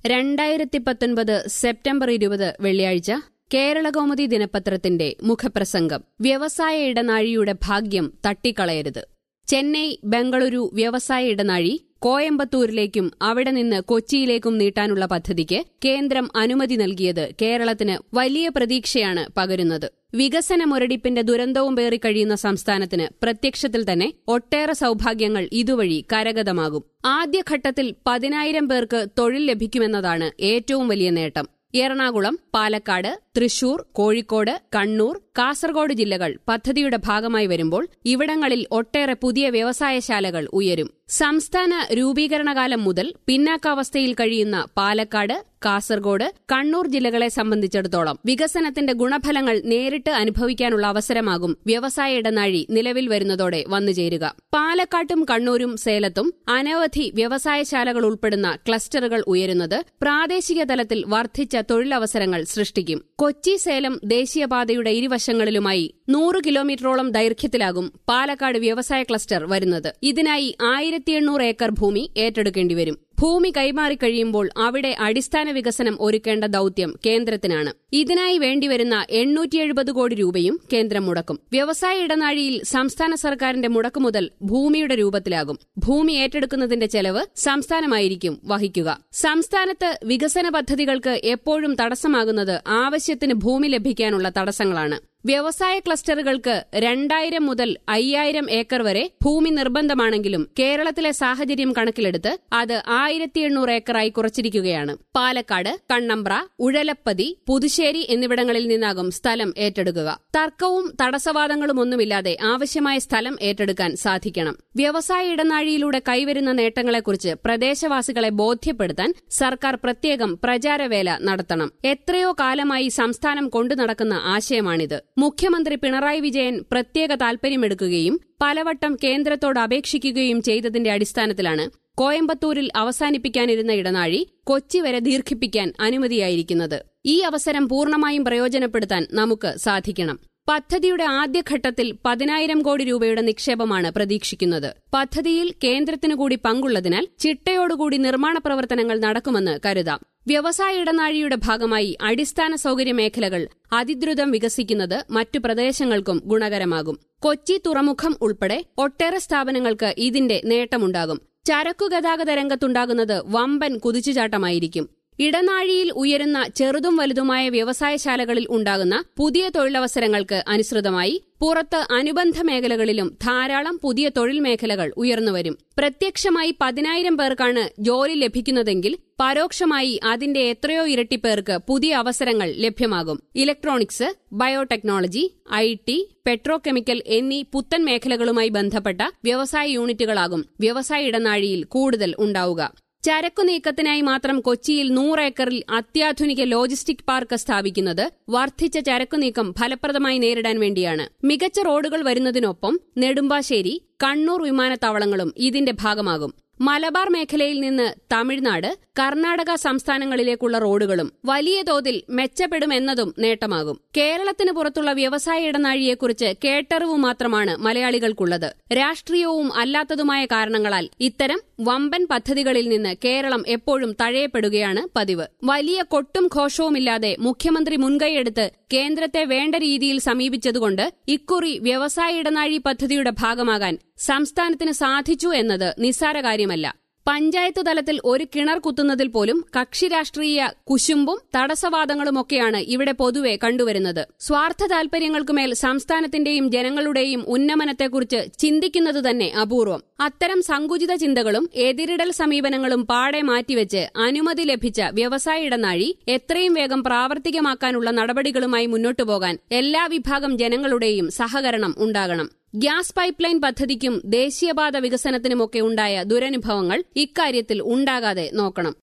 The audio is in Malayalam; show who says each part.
Speaker 1: രണ്ടായിരത്തി പത്തൊൻപത് സെപ്റ്റംബർ ഇരുപത് വെള്ളിയാഴ്ച കേരളകൗമുദി ദിനപത്രത്തിന്റെ മുഖപ്രസംഗം വ്യവസായ ഇടനാഴിയുടെ ഭാഗ്യം തട്ടിക്കളയരുത് ചെന്നൈ ബംഗളൂരു വ്യവസായ ഇടനാഴി കോയമ്പത്തൂരിലേക്കും അവിടെ നിന്ന് കൊച്ചിയിലേക്കും നീട്ടാനുള്ള പദ്ധതിക്ക് കേന്ദ്രം അനുമതി നൽകിയത് കേരളത്തിന് വലിയ പ്രതീക്ഷയാണ് പകരുന്നത് വികസന മുരടിപ്പിന്റെ ദുരന്തവും പേറി കഴിയുന്ന സംസ്ഥാനത്തിന് പ്രത്യക്ഷത്തിൽ തന്നെ ഒട്ടേറെ സൌഭാഗ്യങ്ങൾ ഇതുവഴി കരഗതമാകും ആദ്യഘട്ടത്തിൽ പതിനായിരം പേർക്ക് തൊഴിൽ ലഭിക്കുമെന്നതാണ് ഏറ്റവും വലിയ നേട്ടം എറണാകുളം പാലക്കാട് തൃശൂർ കോഴിക്കോട് കണ്ണൂർ കാസർഗോഡ് ജില്ലകൾ പദ്ധതിയുടെ ഭാഗമായി വരുമ്പോൾ ഇവിടങ്ങളിൽ ഒട്ടേറെ പുതിയ വ്യവസായശാലകൾ ഉയരും സംസ്ഥാന രൂപീകരണകാലം മുതൽ പിന്നാക്കാവസ്ഥയിൽ കഴിയുന്ന പാലക്കാട് കാസർഗോഡ് കണ്ണൂർ ജില്ലകളെ സംബന്ധിച്ചിടത്തോളം വികസനത്തിന്റെ ഗുണഫലങ്ങൾ നേരിട്ട് അനുഭവിക്കാനുള്ള അവസരമാകും വ്യവസായ ഇടനാഴി നിലവിൽ വരുന്നതോടെ വന്നുചേരുക പാലക്കാട്ടും കണ്ണൂരും സേലത്തും അനവധി വ്യവസായശാലകൾ ഉൾപ്പെടുന്ന ക്ലസ്റ്ററുകൾ ഉയരുന്നത് പ്രാദേശിക തലത്തിൽ വർദ്ധിച്ച തൊഴിലവസരങ്ങൾ സൃഷ്ടിക്കും കൊച്ചി സേലം ദേശീയപാതയുടെ ഇരുവശങ്ങളിലുമായി നൂറ് കിലോമീറ്ററോളം ദൈർഘ്യത്തിലാകും പാലക്കാട് വ്യവസായ ക്ലസ്റ്റർ വരുന്നത് ഇതിനായി ആയിരത്തി എണ്ണൂറ് ഏക്കർ ഭൂമി ഏറ്റെടുക്കേണ്ടിവരും ഭൂമി കൈമാറിക്കഴിയുമ്പോൾ അവിടെ അടിസ്ഥാന വികസനം ഒരുക്കേണ്ട ദൌത്യം കേന്ദ്രത്തിനാണ് ഇതിനായി വേണ്ടിവരുന്ന എണ്ണൂറ്റി എഴുപത് കോടി രൂപയും കേന്ദ്രം മുടക്കും വ്യവസായ ഇടനാഴിയിൽ സംസ്ഥാന സർക്കാരിന്റെ മുടക്കു മുതൽ ഭൂമിയുടെ രൂപത്തിലാകും ഭൂമി ഏറ്റെടുക്കുന്നതിന്റെ ചെലവ് സംസ്ഥാനമായിരിക്കും വഹിക്കുക സംസ്ഥാനത്ത് വികസന പദ്ധതികൾക്ക് എപ്പോഴും തടസ്സമാകുന്നത് ആവശ്യത്തിന് ഭൂമി ലഭിക്കാനുള്ള തടസ്സങ്ങളാണ് വ്യവസായ ക്ലസ്റ്ററുകൾക്ക് രണ്ടായിരം മുതൽ അയ്യായിരം ഏക്കർ വരെ ഭൂമി നിർബന്ധമാണെങ്കിലും കേരളത്തിലെ സാഹചര്യം കണക്കിലെടുത്ത് അത് ആയിരത്തി എണ്ണൂറ് ഏക്കറായി കുറച്ചിരിക്കുകയാണ് പാലക്കാട് കണ്ണമ്പ്ര ഉഴലപ്പതി പുതുശ്ശേരി എന്നിവിടങ്ങളിൽ നിന്നാകും സ്ഥലം ഏറ്റെടുക്കുക തർക്കവും തടസ്സവാദങ്ങളുമൊന്നുമില്ലാതെ ആവശ്യമായ സ്ഥലം ഏറ്റെടുക്കാൻ സാധിക്കണം വ്യവസായ ഇടനാഴിയിലൂടെ കൈവരുന്ന നേട്ടങ്ങളെക്കുറിച്ച് പ്രദേശവാസികളെ ബോധ്യപ്പെടുത്താൻ സർക്കാർ പ്രത്യേകം പ്രചാരവേല നടത്തണം എത്രയോ കാലമായി സംസ്ഥാനം കൊണ്ടുനടക്കുന്ന ആശയമാണിത് മുഖ്യമന്ത്രി പിണറായി വിജയൻ പ്രത്യേക താൽപര്യമെടുക്കുകയും പലവട്ടം കേന്ദ്രത്തോട് അപേക്ഷിക്കുകയും ചെയ്തതിന്റെ അടിസ്ഥാനത്തിലാണ് കോയമ്പത്തൂരിൽ അവസാനിപ്പിക്കാനിരുന്ന ഇടനാഴി കൊച്ചി വരെ ദീർഘിപ്പിക്കാൻ അനുമതിയായിരിക്കുന്നത് ഈ അവസരം പൂർണ്ണമായും പ്രയോജനപ്പെടുത്താൻ നമുക്ക് സാധിക്കണം പദ്ധതിയുടെ ആദ്യഘട്ടത്തിൽ പതിനായിരം കോടി രൂപയുടെ നിക്ഷേപമാണ് പ്രതീക്ഷിക്കുന്നത് പദ്ധതിയിൽ കേന്ദ്രത്തിനു കൂടി പങ്കുള്ളതിനാൽ ചിട്ടയോടുകൂടി നിർമ്മാണ പ്രവർത്തനങ്ങൾ നടക്കുമെന്ന് കരുതാം വ്യവസായ ഇടനാഴിയുടെ ഭാഗമായി അടിസ്ഥാന സൌകര്യ മേഖലകൾ അതിദ്രുതം വികസിക്കുന്നത് മറ്റു പ്രദേശങ്ങൾക്കും ഗുണകരമാകും കൊച്ചി തുറമുഖം ഉൾപ്പെടെ ഒട്ടേറെ സ്ഥാപനങ്ങൾക്ക് ഇതിന്റെ നേട്ടമുണ്ടാകും ചരക്കു ഗതാഗത രംഗത്തുണ്ടാകുന്നത് വമ്പൻ കുതിച്ചുചാട്ടമായിരിക്കും ഇടനാഴിയിൽ ഉയരുന്ന ചെറുതും വലുതുമായ വ്യവസായശാലകളിൽ ഉണ്ടാകുന്ന പുതിയ തൊഴിലവസരങ്ങൾക്ക് അനുസൃതമായി പുറത്ത് അനുബന്ധ മേഖലകളിലും ധാരാളം പുതിയ തൊഴിൽ മേഖലകൾ ഉയർന്നുവരും പ്രത്യക്ഷമായി പതിനായിരം പേർക്കാണ് ജോലി ലഭിക്കുന്നതെങ്കിൽ പരോക്ഷമായി അതിന്റെ എത്രയോ ഇരട്ടി പേർക്ക് പുതിയ അവസരങ്ങൾ ലഭ്യമാകും electronics biotechnology I T petrochemical എന്നീ പുത്തൻ മേഖലകളുമായി ബന്ധപ്പെട്ട വ്യവസായ യൂണിറ്റുകളാകും വ്യവസായ ഇടനാഴിയിൽ കൂടുതൽ ഉണ്ടാവുക ചരക്കു നീക്കത്തിനായി മാത്രം കൊച്ചിയിൽ നൂറേക്കറിൽ അത്യാധുനിക ലോജിസ്റ്റിക് പാർക്ക് സ്ഥാപിക്കുന്നത് വർദ്ധിച്ച ചരക്കു നീക്കം ഫലപ്രദമായി നേരിടാൻ വേണ്ടിയാണ് മികച്ച റോഡുകൾ വരുന്നതിനൊപ്പം നെടുമ്പാശ്ശേരി കണ്ണൂർ വിമാനത്താവളങ്ങളും ഇതിന്റെ ഭാഗമാകും മലബാർ മേഖലയിൽ നിന്ന് തമിഴ്നാട് കർണാടക സംസ്ഥാനങ്ങളിലേക്കുള്ള റോഡുകളും വലിയ തോതിൽ മെച്ചപ്പെടുമെന്നതും നേട്ടമാകും കേരളത്തിന് പുറത്തുള്ള വ്യവസായ ഇടനാഴിയെക്കുറിച്ച് കേട്ടറിവ് മാത്രമാണ് മലയാളികൾക്കുള്ളത് രാഷ്ട്രീയവും അല്ലാത്തതുമായ കാരണങ്ങളാൽ ഇത്തരം വമ്പൻ പദ്ധതികളിൽ നിന്ന് കേരളം എപ്പോഴും തഴയപ്പെടുകയാണ് പതിവ് വലിയ കൊട്ടും ഘോഷവുമില്ലാതെ മുഖ്യമന്ത്രി മുൻകൈയെടുത്ത് കേന്ദ്രത്തെ വേണ്ട രീതിയിൽ സമീപിച്ചതുകൊണ്ട് ഇക്കുറി വ്യവസായ ഇടനാഴി പദ്ധതിയുടെ ഭാഗമാകാൻ സംസ്ഥാനത്തിന് സാധിച്ചു എന്നത് നിസ്സാര കാര്യമല്ല പഞ്ചായത്ത് തലത്തിൽ ഒരു കിണർ കുത്തുന്നതിൽ പോലും കക്ഷി രാഷ്ട്രീയ കുശുമ്പും തടസ്സവാദങ്ങളുമൊക്കെയാണ് ഇവിടെ പൊതുവെ കണ്ടുവരുന്നത് സ്വാർത്ഥ താൽപര്യങ്ങൾക്കുമേൽ സംസ്ഥാനത്തിന്റെയും ജനങ്ങളുടെയും ഉന്നമനത്തെക്കുറിച്ച് ചിന്തിക്കുന്നത് തന്നെ അപൂർവം അത്തരം സങ്കുചിത ചിന്തകളും എതിരിടൽ സമീപനങ്ങളും പാടെ മാറ്റിവെച്ച് അനുമതി ലഭിച്ച വ്യവസായ ഇടനാഴി എത്രയും വേഗം പ്രാവർത്തികമാക്കാനുള്ള നടപടികളുമായി മുന്നോട്ടു പോകാൻ എല്ലാ വിഭാഗം ജനങ്ങളുടെയും സഹകരണം ഉണ്ടാകണം ഗ്യാസ് പൈപ്പ് ലൈൻ പദ്ധതിക്കും ദേശീയപാത വികസനത്തിനുമൊക്കെ ഉണ്ടായ ദുരനുഭവങ്ങൾ ഇക്കാര്യത്തിൽ ഉണ്ടാകാതെ നോക്കണം